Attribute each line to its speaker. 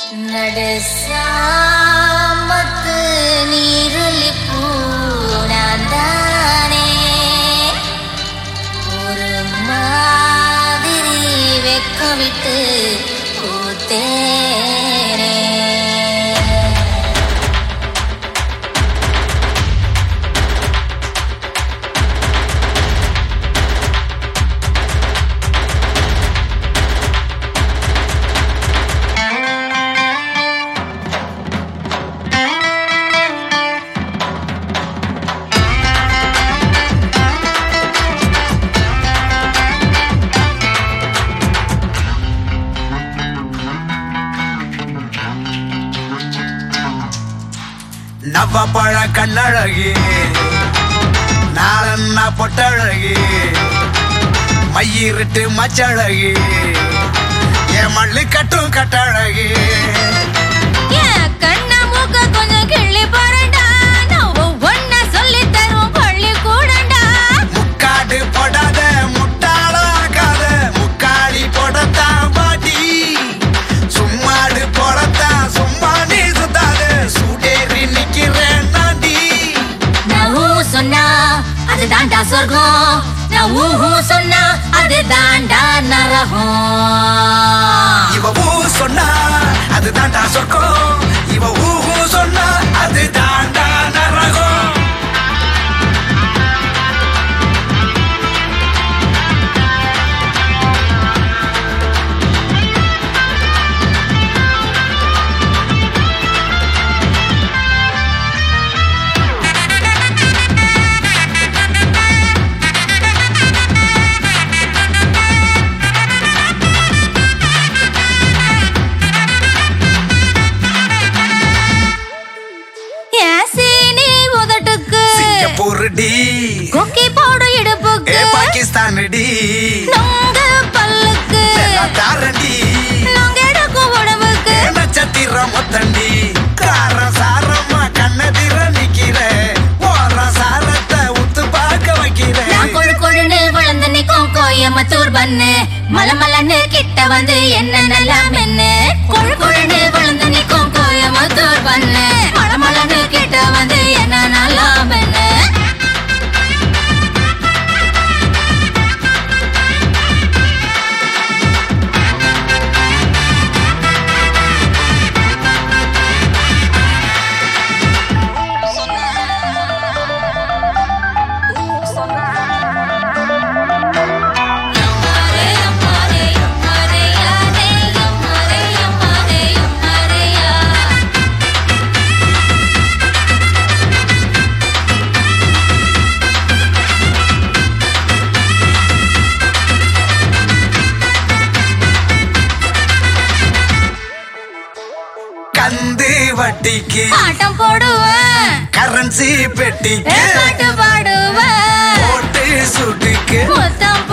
Speaker 1: நடுசாமத்து நீருளி பூனாந்தானே ஒரு மாதிரி வெக்கம் விட்டு பூத்தேனே
Speaker 2: நவப்பழ கண்ணழகி நாளன்னா பொட்டழகி மையிருட்டு மச்சழகி என் மல்லு கட்டும் கட்டழகி
Speaker 1: என் கண்ண மூக்க கொஞ்சம் கிள்ளி பாருடா நான் ஒவ்வொன்ன சொல்லி தரும் பள்ளி கூடண்டா
Speaker 2: முக்காடு போடாத முட்டாளாக்காத முக்காடி போடத்தான் பாட்டி சும்மாடு போடத்தான் சும்மா நீ சுத்தாத சூடேறி நிக்கிறேன் நாண்டி
Speaker 1: நான் ஊ சொன்னா அது தாண்டா சொர்க்கம் நான் ஊஹூ சொன்னா அது தாண்டா நரகம்
Speaker 2: இவ ஊ சொன்னா அது தாண்டா சொர்க்கம் இவ ஊஹூ சொன்னா அது தாண்டா நரகம்
Speaker 1: என் சீனி உதட்டுக்கு
Speaker 2: சிங்கப்பூர் டி
Speaker 1: கொக்கி போடு இடுப்புக்கு
Speaker 2: ஏ பாகிஸ்தான் டி
Speaker 1: நொங்க பல்லுக்கு
Speaker 2: தாரண்டி
Speaker 1: நொங்க எடுக்கும் உடம்புக்கு
Speaker 2: நட்சத்திரம் மொத்தண்டி கார சாரமா கண்ணதிர நிக்கிற ஓர சாரத்தை உத்து பார்க்க வைக்கிற
Speaker 1: நான் கொழு கொழுன்னு விழுந்து நிக்கும் கோயம்புத்தூர் பண்ணு மல மலன்னு கிட்ட வந்து என்ன நல்லா மென்னு கொழு கொழுன்னு விழுந்து நிக்கும் கோயம்புத்தூர் பண்ணு மல மலன்னு கிட்ட வந்து என்ன நல்லா மென்னு
Speaker 2: கந்து வட்டிக்கு
Speaker 1: ஆட்டம் போடுவேன்
Speaker 2: கரன்சி பெட்டிக்கு
Speaker 1: பாட்டு பாடுவேன்
Speaker 2: ஓட்டு சுட்டுக்கு
Speaker 1: முத்தம்